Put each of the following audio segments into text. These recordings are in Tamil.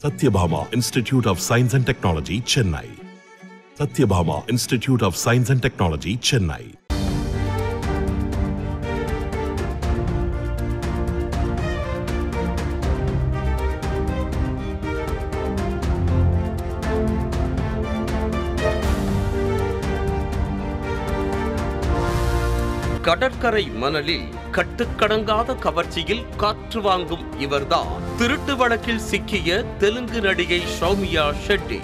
Satyabhama Institute of Science and Technology, Chennai. Satyabhama Institute of Science and Technology, Chennai. கடற்கரை மணலில் கட்டுக்கடங்காத கவர்ச்சியில் காற்று வாங்கும் இவர்தான் திருட்டு வழக்கில் சிக்கிய தெலுங்கு நடிகை சௌமியா ஷெட்டி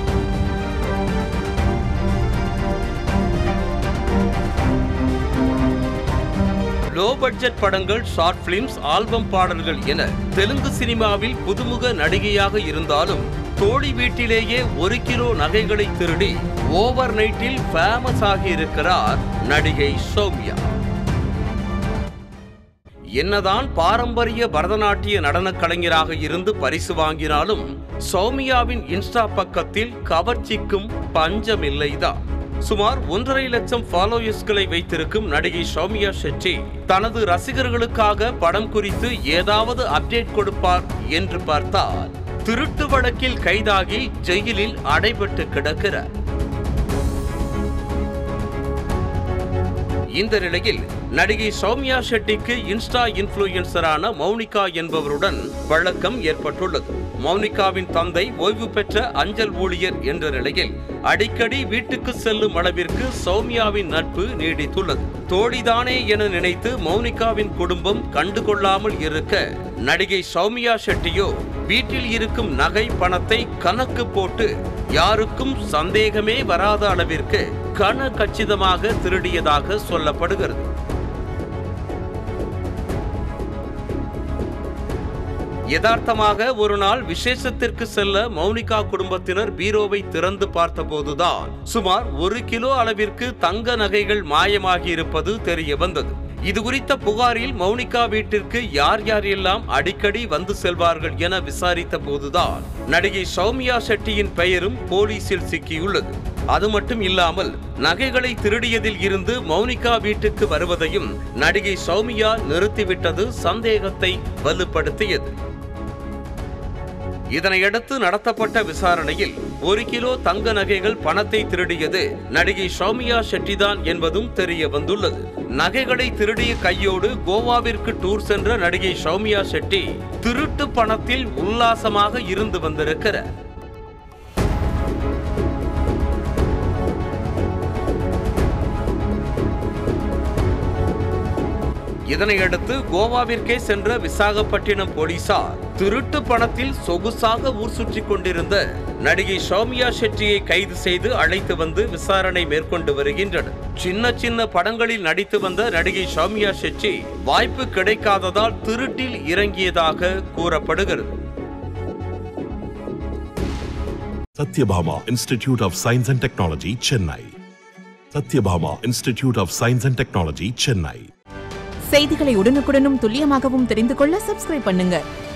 லோ பட்ஜெட் படங்கள் ஷார்ட் பிலிம்ஸ் ஆல்பம் பாடல்கள் என தெலுங்கு சினிமாவில் புதுமுக நடிகையாக இருந்தாலும் தோழி வீட்டிலேயே ஒரு கிலோ நகைகளை திருடி ஓவர் நைட்டில் ஃபேமஸ் ஆகியிருக்கிறார் நடிகை சௌமியா என்னதான் பாரம்பரிய பரதநாட்டிய நடனக் கலைஞராக இருந்து பரிசு வாங்கினாலும் சௌமியாவின் இன்ஸ்டா பக்கத்தில் கவர்ச்சிக்கும் பஞ்சமில்லைதான் சுமார் ஒன்றரை லட்சம் ஃபாலோயர்ஸ்களை வைத்திருக்கும் நடிகை சௌமியா ஷெட்டி தனது ரசிகர்களுக்காக படம் குறித்து ஏதாவது அப்டேட் கொடுப்பார் என்று பார்த்தால் திருட்டு வழக்கில் கைதாகி ஜெயிலில் அடைபட்டு கிடக்கிறார் இந்த நிலையில் நடிகை சௌமியா ஷெட்டிக்கு இன்ஸ்டா இன்ஃபுளுயன்சரான மௌனிகா என்பவருடன் பழக்கம் ஏற்பட்டுள்ளது மௌனிகாவின் தந்தை ஓய்வு பெற்ற அஞ்சல் ஊழியர் என்ற நிலையில் அடிக்கடி வீட்டுக்கு செல்லும் அளவிற்கு சௌமியாவின் நட்பு நீடித்துள்ளது தோழிதானே என நினைத்து மௌனிகாவின் குடும்பம் கண்டுகொள்ளாமல் இருக்க நடிகை சௌமியா ஷெட்டியோ வீட்டில் இருக்கும் நகை பணத்தை கணக்கு போட்டு யாருக்கும் சந்தேகமே வராத அளவிற்கு கன கச்சிதமாக திருடியதாக சொல்லப்படுகிறது யதார்த்தமாக ஒரு நாள் விசேஷத்திற்கு செல்ல மௌனிகா குடும்பத்தினர் பீரோவை திறந்து பார்த்தபோதுதான் சுமார் ஒரு கிலோ அளவிற்கு தங்க நகைகள் மாயமாகி இருப்பது தெரிய வந்தது இது குறித்த புகாரில் மௌனிகா வீட்டிற்கு யார் யார் எல்லாம் அடிக்கடி வந்து செல்வார்கள் என விசாரித்த போதுதான் நடிகை சௌமியா ஷெட்டியின் பெயரும் போலீசில் சிக்கியுள்ளது அது மட்டும் இல்லாமல் நகைகளை திருடியதில் இருந்து மௌனிகா வீட்டுக்கு வருவதையும் நடிகை சௌமியா நிறுத்திவிட்டது சந்தேகத்தை வலுப்படுத்தியது இதனையடுத்து நடத்தப்பட்ட விசாரணையில் ஒரு கிலோ தங்க நகைகள் பணத்தை திருடியது நடிகை சௌமியா ஷெட்டிதான் என்பதும் தெரிய வந்துள்ளது நகைகளை திருடிய கையோடு கோவாவிற்கு டூர் சென்ற நடிகை சௌமியா ஷெட்டி திருட்டு பணத்தில் உல்லாசமாக இருந்து வந்திருக்கிறார் இதனையடுத்து கோவாவிற்கே சென்ற விசாகப்பட்டினம் போலீசார் திருட்டு பணத்தில் சொகுசாக ஊர் சுற்றி கொண்டிருந்த நடிகை சௌமியா ஷெட்டியை கைது செய்து அழைத்து வந்து விசாரணை மேற்கொண்டு வருகின்றனர் சின்ன சின்ன படங்களில் நடித்து வந்த நடிகை சௌமியா ஷெட்டி வாய்ப்பு கிடைக்காததால் திருட்டில் இறங்கியதாக கூறப்படுகிறது Satyabhama Institute of Science and Technology, Chennai. Satyabhama Institute of Science and Technology, Chennai. செய்திகளை உடனுக்குடனும் துல்லியமாகவும் தெரிந்து கொள்ள சப்ஸ்கிரைப் பண்ணுங்க